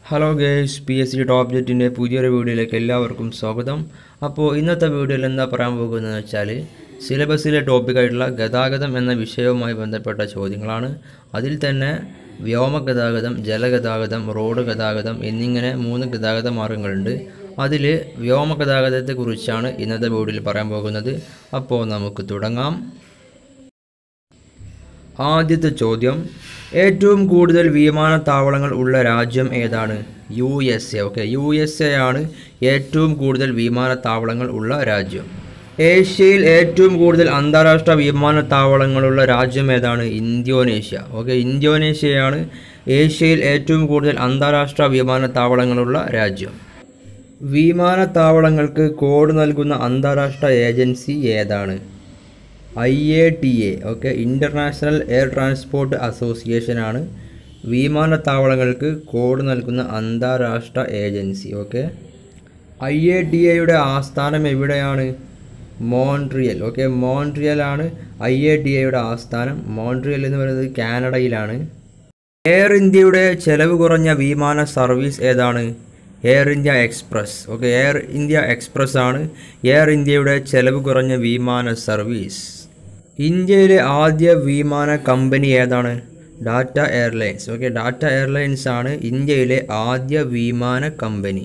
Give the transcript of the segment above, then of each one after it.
hello guys P S C top ജെറ്റിൻ്റെ പുതിയൊരു വീഡിയോയിലേക്ക് എല്ലാവർക്കും സ്വാഗതം അപ്പോൾ ഇന്നത്തെ വീഡിയോയിൽ എന്താ പറയാൻ പോകുന്നതെന്ന് വെച്ചാൽ സിലബസിലെ ടോപ്പിക്കായിട്ടുള്ള ഗതാഗതം എന്ന വിഷയവുമായി ബന്ധപ്പെട്ട ചോദ്യങ്ങളാണ് അതിൽ തന്നെ വ്യോമ ഗതാഗതം ജലഗതാഗതം റോഡ് ഗതാഗതം എന്നിങ്ങനെ മൂന്ന് ഗതാഗത മാർഗങ്ങളുണ്ട് അതിൽ വ്യോമ ഗതാഗതത്തെക്കുറിച്ചാണ് ഇന്നത്തെ വീഡിയോയിൽ പറയാൻ പോകുന്നത് അപ്പോൾ നമുക്ക് തുടങ്ങാം ആദ്യത്തെ ചോദ്യം ഏറ്റവും കൂടുതൽ വിമാനത്താവളങ്ങൾ ഉള്ള രാജ്യം ഏതാണ് U S A okay U S A ആണ് ഏറ്റവും കൂടുതൽ വിമാനത്താവളങ്ങൾ ഉള്ള രാജ്യം ഏഷ്യയിൽ ഏറ്റവും കൂടുതൽ അന്താരാഷ്ട്ര വിമാനത്താവളങ്ങളുള്ള രാജ്യം ഏതാണ് ഇന്തോനേഷ്യ ഓക്കെ ഇന്തോനേഷ്യയാണ് ഏഷ്യയിൽ ഏറ്റവും കൂടുതൽ അന്താരാഷ്ട്ര വിമാനത്താവളങ്ങളുള്ള രാജ്യം വിമാനത്താവളങ്ങൾക്ക് കോഡ് നൽകുന്ന അന്താരാഷ്ട്ര ഏജൻസി ഏതാണ് I A T A okay international air transport അസോസിയേഷനാണ് വിമാനത്താവളങ്ങൾക്ക് കോഡ് നൽകുന്ന അന്താരാഷ്ട്ര ഏജൻസി ഓക്കെ ഐ എ ടി എയുടെ ആസ്ഥാനം എവിടെയാണ് മോൺട്രിയൽ ഓക്കെ മോൺട്രിയലാണ് ഐ എ ടി എയുടെ ആസ്ഥാനം മോൺട്രിയൽ എന്ന് പറയുന്നത് കാനഡയിലാണ് എയർ ഇന്ത്യയുടെ ചെലവ് കുറഞ്ഞ വിമാന സർവീസ് ഏതാണ് Air India Express okay Air India Express ആണ് എയർ ഇന്ത്യയുടെ ചെലവ് കുറഞ്ഞ വിമാന സർവീസ് ഇന്ത്യയിലെ ആദ്യ വിമാന കമ്പനി ഏതാണ് Tata Airlines okay Tata Airlines ആണ് ഇന്ത്യയിലെ ആദ്യ വിമാന കമ്പനി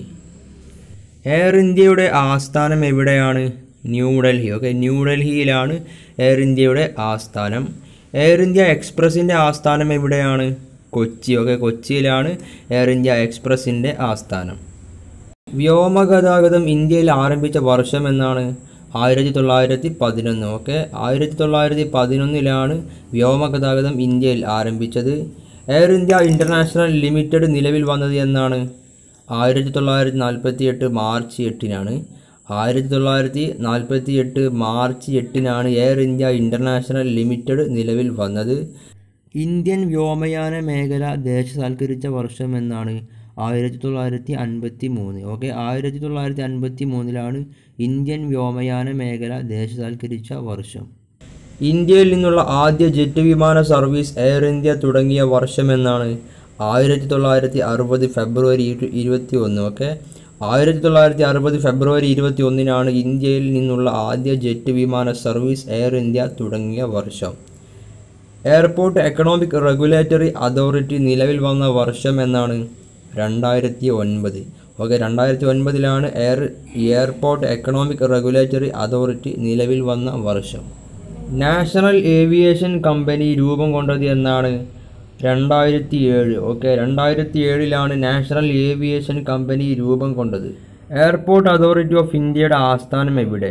എയർ ഇന്ത്യയുടെ ആസ്ഥാനം എവിടെയാണ് ന്യൂഡൽഹി ഓക്കെ ന്യൂഡൽഹിയിലാണ് എയർ ഇന്ത്യയുടെ ആസ്ഥാനം എയർ ഇന്ത്യ എക്സ്പ്രസിൻ്റെ ആസ്ഥാനം എവിടെയാണ് കൊച്ചി ഓക്കെ കൊച്ചിയിലാണ് എയർ ഇന്ത്യ എക്സ്പ്രസിൻ്റെ ആസ്ഥാനം വ്യോമഗതാഗതം ഇന്ത്യയിൽ ആരംഭിച്ച വർഷം എന്നാണ് ആയിരത്തി തൊള്ളായിരത്തി പതിനൊന്ന് ഓക്കെ ആയിരത്തി തൊള്ളായിരത്തി പതിനൊന്നിലാണ് വ്യോമഗതാഗതം ഇന്ത്യയിൽ ആരംഭിച്ചത് എയർ ഇന്ത്യ ഇൻ്റർനാഷണൽ ലിമിറ്റഡ് നിലവിൽ വന്നത് എന്നാണ് ആയിരത്തി തൊള്ളായിരത്തി നാൽപ്പത്തി എട്ട് മാർച്ച് എട്ടിനാണ് ആയിരത്തി തൊള്ളായിരത്തി നാൽപ്പത്തി എട്ട് മാർച്ച് എട്ടിനാണ് എയർ ഇന്ത്യ ഇൻ്റർനാഷണൽ ലിമിറ്റഡ് നിലവിൽ വന്നത് ഇന്ത്യൻ വ്യോമയാന മേഖല ദേശസാൽക്കരിച്ച വർഷം എന്നാണ് ആയിരത്തി തൊള്ളായിരത്തി അൻപത്തി മൂന്ന് ഓക്കെ ആയിരത്തി തൊള്ളായിരത്തി അൻപത്തി മൂന്നിലാണ് ഇന്ത്യൻ വ്യോമയാന മേഖല ദേശസാൽക്കരിച്ച വർഷം ഇന്ത്യയിൽ നിന്നുള്ള ആദ്യ ജെറ്റ് വിമാന സർവീസ് എയർ ഇന്ത്യ തുടങ്ങിയ വർഷം എന്നാണ് ആയിരത്തി തൊള്ളായിരത്തി അറുപത് ഫെബ്രുവരി ഇരു- ഇരുപത്തി ഒന്ന് ഓക്കെ ആയിരത്തി തൊള്ളായിരത്തി അറുപത് ഫെബ്രുവരി ഇരുപത്തി ഒന്നിനാണ് ഇന്ത്യയിൽ നിന്നുള്ള ആദ്യ ജെറ്റ് വിമാന സർവീസ് എയർ ഇന്ത്യ തുടങ്ങിയ വർഷം എയർപോർട്ട് എക്കണോമിക് റെഗുലേറ്ററി അതോറിറ്റി നിലവിൽ വന്ന വർഷം എന്നാണ് രണ്ടായിരത്തി ഒൻപത് ഓക്കെ രണ്ടായിരത്തി ഒൻപതിലാണ് air airport economic regulatory authority നിലവിൽ വന്ന വർഷം നാഷണൽ ഏവിയേഷൻ കമ്പനി രൂപം കൊണ്ടത് എന്നാണ് രണ്ടായിരത്തി ഏഴ് ഓക്കെ രണ്ടായിരത്തി ഏഴിലാണ് നാഷണൽ ഏവിയേഷൻ കമ്പനി രൂപം കൊണ്ടത് എയർപോർട്ട് അതോറിറ്റി ഓഫ് ഇന്ത്യയുടെ ആസ്ഥാനം എവിടെ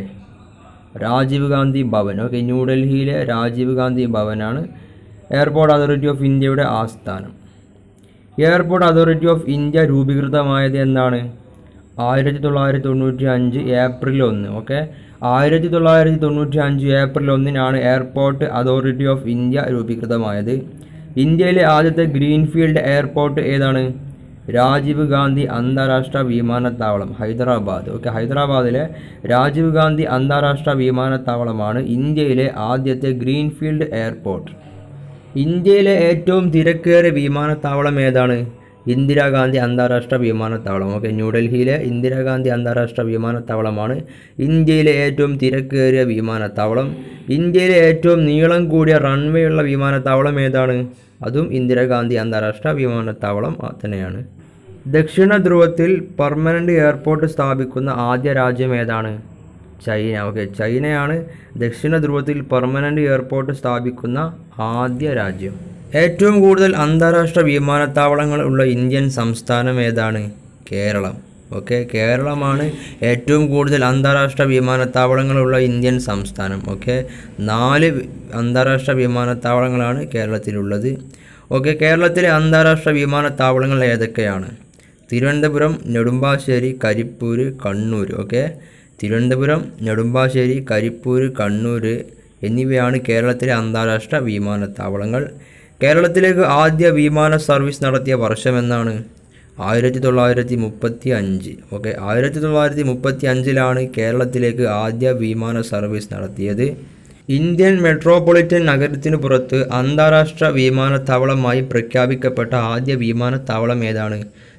രാജീവ് ഗാന്ധി ഭവൻ ഓക്കെ ന്യൂഡൽഹിയിലെ രാജീവ് ഗാന്ധി ഭവനാണ് എയർപോർട്ട് അതോറിറ്റി ഓഫ് ഇന്ത്യയുടെ ആസ്ഥാനം എയർപോർട്ട് അതോറിറ്റി ഓഫ് ഇന്ത്യ രൂപീകൃതമായത് എന്നാണ് ആയിരത്തി തൊള്ളായിരത്തി തൊണ്ണൂറ്റി അഞ്ച് ഏപ്രിൽ ഒന്ന് ഓക്കെ ആയിരത്തി തൊള്ളായിരത്തി തൊണ്ണൂറ്റി അഞ്ച് ഏപ്രിൽ ഒന്നിനാണ് എയർപോർട്ട് അതോറിറ്റി ഓഫ് ഇന്ത്യ രൂപീകൃതമായത് ഇന്ത്യയിലെ ആദ്യത്തെ ഗ്രീൻഫീൽഡ് എയർപോർട്ട് ഏതാണ് രാജീവ് ഗാന്ധി അന്താരാഷ്ട്ര വിമാനത്താവളം ഹൈദരാബാദ് ഓക്കെ ഹൈദരാബാദിലെ രാജീവ് ഗാന്ധി അന്താരാഷ്ട്ര വിമാനത്താവളമാണ് ഇന്ത്യയിലെ ആദ്യത്തെ ഗ്രീൻഫീൽഡ് എയർപോർട്ട് ഇന്ത്യയിലെ ഏറ്റവും തിരക്കേറിയ വിമാനത്താവളം ഏതാണ് ഇന്ദിരാഗാന്ധി അന്താരാഷ്ട്ര വിമാനത്താവളം ഓക്കെ ന്യൂഡൽഹിയിലെ ഇന്ദിരാഗാന്ധി അന്താരാഷ്ട്ര വിമാനത്താവളമാണ് ഇന്ത്യയിലെ ഏറ്റവും തിരക്കേറിയ വിമാനത്താവളം ഇന്ത്യയിലെ ഏറ്റവും നീളം കൂടിയ റൺവേ ഉള്ള വിമാനത്താവളം ഏതാണ് അതും ഇന്ദിരാഗാന്ധി അന്താരാഷ്ട്ര വിമാനത്താവളം ആ തന്നെയാണ് ദക്ഷിണ ധ്രുവത്തിൽ പെർമനൻ്റ് എയർപോർട്ട് സ്ഥാപിക്കുന്ന ആദ്യ രാജ്യം ഏതാണ് ചൈന ഓക്കെ ചൈനയാണ് ദക്ഷിണ ധ്രുവത്തിൽ പെർമനൻ്റ് എയർപോർട്ട് സ്ഥാപിക്കുന്ന ആദ്യ രാജ്യം ഏറ്റവും കൂടുതൽ അന്താരാഷ്ട്ര വിമാനത്താവളങ്ങൾ ഉള്ള ഇന്ത്യൻ സംസ്ഥാനം ഏതാണ് കേരളം ഓക്കെ കേരളമാണ് ഏറ്റവും കൂടുതൽ അന്താരാഷ്ട്ര വിമാനത്താവളങ്ങളുള്ള ഇന്ത്യൻ സംസ്ഥാനം ഓക്കെ നാല് വി- അന്താരാഷ്ട്ര വിമാനത്താവളങ്ങളാണ് കേരളത്തിലുള്ളത് ഓക്കെ കേരളത്തിലെ അന്താരാഷ്ട്ര വിമാനത്താവളങ്ങൾ ഏതൊക്കെയാണ് തിരുവനന്തപുരം നെടുമ്പാശ്ശേരി കരിപ്പൂർ കണ്ണൂർ ഓക്കെ തിരുവനന്തപുരം നെടുമ്പാശ്ശേരി കരിപ്പൂർ കണ്ണൂർ എന്നിവയാണ് കേരളത്തിലെ അന്താരാഷ്ട്ര വിമാനത്താവളങ്ങൾ കേരളത്തിലേക്ക് ആദ്യ വിമാന സർവീസ് നടത്തിയ വർഷമെന്നാണ് ആയിരത്തി തൊള്ളായിരത്തി മുപ്പത്തി അഞ്ച് ഓക്കെ ആയിരത്തി തൊള്ളായിരത്തി മുപ്പത്തി അഞ്ചിലാണ് കേരളത്തിലേക്ക് ആദ്യ വിമാന സർവീസ് നടത്തിയത് ഇന്ത്യൻ മെട്രോപൊളിറ്റൻ നഗരത്തിനു പുറത്ത് അന്താരാഷ്ട്ര വിമാനത്താവളമായി പ്രഖ്യാപിക്കപ്പെട്ട ആദ്യ വിമാനത്താവളം ഏതാണ്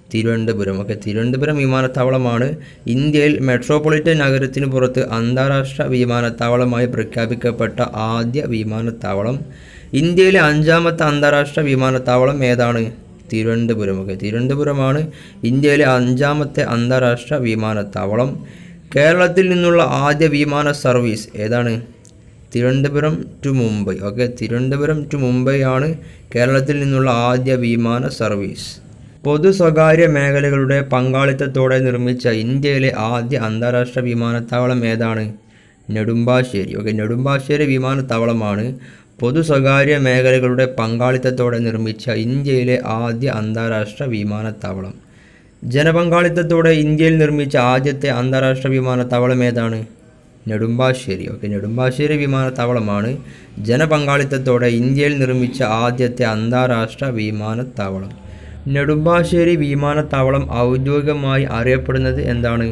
തിരുവനന്തപുരം ഓക്കെ തിരുവനന്തപുരം വിമാനത്താവളമാണ് ഇന്ത്യയിൽ മെട്രോപൊളിറ്റൻ നഗരത്തിന് പുറത്ത് അന്താരാഷ്ട്ര വിമാനത്താവളമായി പ്രഖ്യാപിക്കപ്പെട്ട ആദ്യ വിമാനത്താവളം ഇന്ത്യയിലെ അഞ്ചാമത്തെ അന്താരാഷ്ട്ര വിമാനത്താവളം ഏതാണ് തിരുവനന്തപുരം ഓക്കെ തിരുവനന്തപുരമാണ് ഇന്ത്യയിലെ അഞ്ചാമത്തെ അന്താരാഷ്ട്ര വിമാനത്താവളം കേരളത്തിൽ നിന്നുള്ള ആദ്യ വിമാന സർവീസ് ഏതാണ് Thiruvananthapuram to Mumbai okay Thiruvananthapuram to Mumbai ആണ് കേരളത്തിൽ നിന്നുള്ള ആദ്യ വിമാന സർവീസ് പൊതു സ്വകാര്യ മേഖലകളുടെ പങ്കാളിത്തത്തോടെ നിർമ്മിച്ച ഇന്ത്യയിലെ ആദ്യ അന്താരാഷ്ട്ര വിമാനത്താവളം ഏതാണ് നെടുമ്പാശ്ശേരി ഓക്കെ നെടുമ്പാശ്ശേരി വിമാനത്താവളമാണ് പൊതു സ്വകാര്യ മേഖലകളുടെ പങ്കാളിത്തത്തോടെ നിർമ്മിച്ച ഇന്ത്യയിലെ ആദ്യ അന്താരാഷ്ട്ര വിമാനത്താവളം ജനപങ്കാളിത്തത്തോടെ ഇന്ത്യയിൽ നിർമ്മിച്ച ആദ്യത്തെ അന്താരാഷ്ട്ര വിമാനത്താവളം ഏതാണ് നെടുമ്പാശ്ശേരി ഓക്കെ നെടുമ്പാശ്ശേരി വിമാനത്താവളമാണ് ജനപങ്കാളിത്തത്തോടെ ഇന്ത്യയിൽ നിർമ്മിച്ച ആദ്യത്തെ അന്താരാഷ്ട്ര വിമാനത്താവളം നെടുമ്പാശ്ശേരി വിമാനത്താവളം ഔദ്യോഗികമായി അറിയപ്പെടുന്നത് എന്താണ്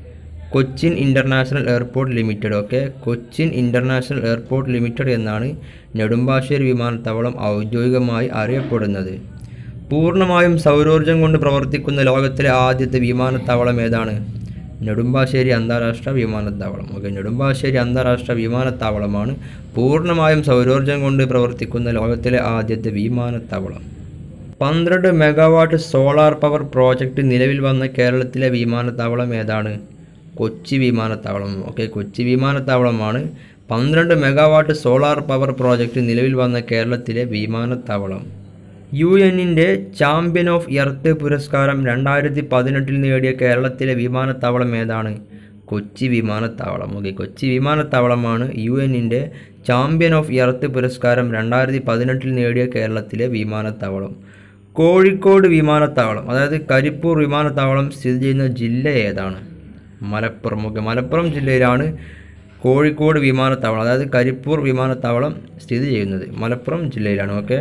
Cochin international airport limited okay Cochin international airport limited എന്നാണ് നെടുമ്പാശ്ശേരി വിമാനത്താവളം ഔദ്യോഗികമായി അറിയപ്പെടുന്നത് പൂർണ്ണമായും സൗരോർജ്ജം കൊണ്ട് പ്രവർത്തിക്കുന്ന ലോകത്തിലെ ആദ്യത്തെ വിമാനത്താവളം ഏതാണ് നെടുമ്പാശ്ശേരി അന്താരാഷ്ട്ര വിമാനത്താവളം ഓക്കെ നെടുമ്പാശ്ശേരി അന്താരാഷ്ട്ര വിമാനത്താവളമാണ് പൂർണ്ണമായും സൗരോർജ്ജം കൊണ്ട് പ്രവർത്തിക്കുന്ന ലോകത്തിലെ ആദ്യത്തെ വിമാനത്താവളം പന്ത്രണ്ട് മെഗാവാട്ട് സോളാർ പവർ പ്രോജക്റ്റ് നിലവിൽ വന്ന കേരളത്തിലെ വിമാനത്താവളം ഏതാണ് കൊച്ചി വിമാനത്താവളം ഓക്കെ കൊച്ചി വിമാനത്താവളമാണ് പന്ത്രണ്ട് മെഗാവാട്ട് സോളാർ പവർ പ്രോജക്റ്റ് നിലവിൽ വന്ന കേരളത്തിലെ വിമാനത്താവളം യു എന്നിൻ്റെ ചാമ്പ്യൻ ഓഫ് എർത്ത് പുരസ്കാരം രണ്ടായിരത്തി പതിനെട്ടിൽ നേടിയ കേരളത്തിലെ വിമാനത്താവളം ഏതാണ് കൊച്ചി വിമാനത്താവളം ഓക്കെ കൊച്ചി വിമാനത്താവളമാണ് യു എന്നിൻ്റെ ചാമ്പ്യൻ ഓഫ് എർത്ത് പുരസ്കാരം രണ്ടായിരത്തി പതിനെട്ടിൽ നേടിയ കേരളത്തിലെ വിമാനത്താവളം കോഴിക്കോട് വിമാനത്താവളം അതായത് കരിപ്പൂർ വിമാനത്താവളം സ്ഥിതി ചെയ്യുന്ന ജില്ല ഏതാണ് മലപ്പുറം ഓക്കെ മലപ്പുറം ജില്ലയിലാണ് കോഴിക്കോട് വിമാനത്താവളം അതായത് കരിപ്പൂർ വിമാനത്താവളം സ്ഥിതി ചെയ്യുന്നത് മലപ്പുറം ജില്ലയിലാണ് ഓക്കെ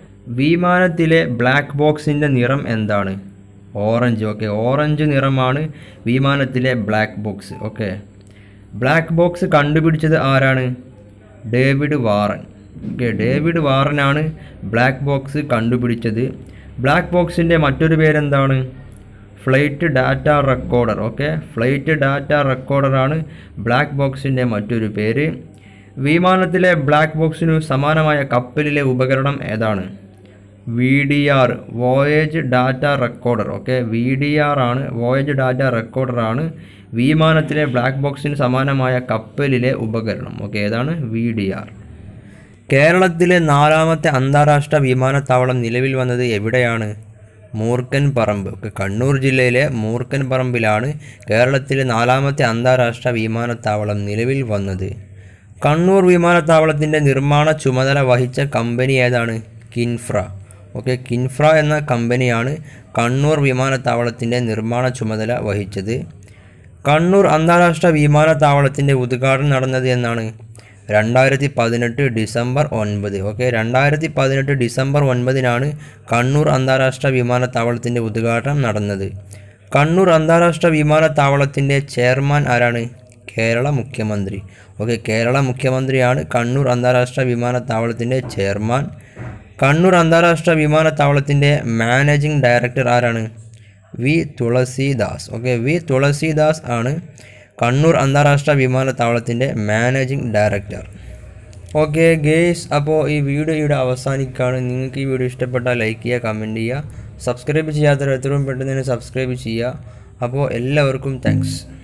വിമാനത്തിലെ ബ്ലാക്ക് ബോക്സിൻ്റെ നിറം എന്താണ് ഓറഞ്ച് ഓക്കെ ഓറഞ്ച് നിറമാണ് വിമാനത്തിലെ black box okay black box കണ്ടുപിടിച്ചത് ആരാണ് ഡേവിഡ് വാറൻ ഓക്കെ ഡേവിഡ് വാറനാണ് ബ്ലാക്ക് ബോക്സ് കണ്ടുപിടിച്ചത് ബ്ലാക്ക് ബോക്സിൻ്റെ മറ്റൊരു പേരെന്താണ് flight data recorder okay flight data റെക്കോർഡറാണ് ബ്ലാക്ക് ബോക്സിൻ്റെ മറ്റൊരു പേര് വിമാനത്തിലെ ബ്ലാക്ക് ബോക്സിനു സമാനമായ കപ്പലിലെ ഉപകരണം ഏതാണ് V D R voyage data recorder okay V D R ആണ് വോയേജ് ഡാറ്റ റെക്കോർഡറാണ് വിമാനത്തിലെ ബ്ലാക്ക് ബോക്സിന് സമാനമായ കപ്പലിലെ ഉപകരണം ഓക്കെ ഏതാണ് വി ഡി ആർ കേരളത്തിലെ നാലാമത്തെ അന്താരാഷ്ട്ര വിമാനത്താവളം നിലവിൽ വന്നത് എവിടെയാണ് മൂർക്കൻ പറമ്പ് ഓക്കെ കണ്ണൂർ ജില്ലയിലെ മൂർക്കൻ പറമ്പിലാണ് കേരളത്തിലെ നാലാമത്തെ അന്താരാഷ്ട്ര വിമാനത്താവളം നിലവിൽ വന്നത് കണ്ണൂർ വിമാനത്താവളത്തിൻ്റെ നിർമ്മാണ ചുമതല വഹിച്ച കമ്പനി ഏതാണ് കിൻഫ്ര ഓക്കെ കിൻഫ്ര എന്ന കമ്പനിയാണ് കണ്ണൂർ വിമാനത്താവളത്തിൻ്റെ നിർമ്മാണ ചുമതല വഹിച്ചത് കണ്ണൂർ അന്താരാഷ്ട്ര വിമാനത്താവളത്തിൻ്റെ ഉദ്ഘാടനം നടന്നത് എന്നാണ് രണ്ടായിരത്തി പതിനെട്ട് ഡിസംബർ ഒൻപത് ഓക്കെ രണ്ടായിരത്തി പതിനെട്ട് ഡിസംബർ ഒൻപതിനാണ് കണ്ണൂർ അന്താരാഷ്ട്ര വിമാനത്താവളത്തിൻ്റെ ഉദ്ഘാടനം നടന്നത് കണ്ണൂർ അന്താരാഷ്ട്ര വിമാനത്താവളത്തിൻ്റെ ചെയർമാൻ ആരാണ് കേരള മുഖ്യമന്ത്രി ഓക്കെ കേരള മുഖ്യമന്ത്രിയാണ് കണ്ണൂർ അന്താരാഷ്ട്ര വിമാനത്താവളത്തിൻ്റെ ചെയർമാൻ കണ്ണൂർ അന്താരാഷ്ട്ര വിമാനത്താവളത്തിൻ്റെ മാനേജിംഗ് ഡയറക്ടർ ആരാണ് V Thulasidas okay V Thulasidas ആണ് കണ്ണൂർ അന്താരാഷ്ട്ര വിമാനത്താവളത്തിൻ്റെ മാനേജിംഗ് ഡയറക്ടർ ഓക്കെ ഗേസ് അപ്പോൾ ഈ വീഡിയോ ഇവിടെ അവസാനിക്കുകയാണ് നിങ്ങൾക്ക് ഈ വീഡിയോ ഇഷ്ടപ്പെട്ടാൽ ലൈക്ക് ചെയ്യുക കമൻറ്റ് ചെയ്യുക സബ്സ്ക്രൈബ് ചെയ്യാത്തവർ എത്രയും പെട്ടെന്ന് തന്നെ സബ്സ്ക്രൈബ് ചെയ്യുക അപ്പോൾ എല്ലാവർക്കും താങ്ക്സ്